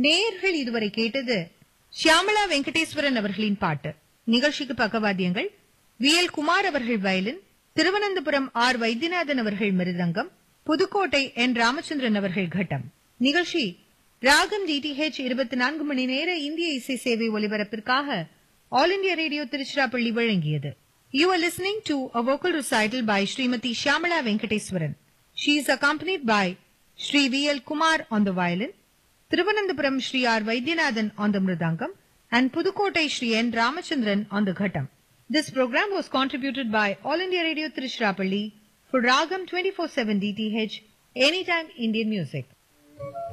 நேயர்கள் இதுவரை கேட்டது ஷியாமளா வெங்கடேஸ்வரன் அவர்களின் பாட்டு நிகழ்ச்சிக்கு பக்கவாத்தியங்கள் வி எல் குமார் அவர்கள் வயலின் திருவனந்தபுரம் ஆர் வைத்தியநாதன் அவர்கள் மிருதங்கம் புதுக்கோட்டை என் ராமச்சந்திரன் அவர்கள் கட்டம் நிகழ்ச்சி ராகம் டிடிஹெச் இருபத்தி நான்கு மணி நேர இந்திய இசை சேவை ஒலிபரப்பிற்காக ஆல் இண்டியா ரேடியோ திருச்சிராப்பள்ளி வழங்கியது You are listening to a vocal recital by Srimati Shyamala Venkateswaran. She is accompanied by Sri V.L. Kumar on the violin, Thiruvananthapuram Sri R. Vaidyanathan on the mridangam, and Pudukkottai Sri N. Ramachandran on the ghatam. This program was contributed by All India Radio Tiruchirappalli for Ragam 24/7 DTH Anytime Indian Music.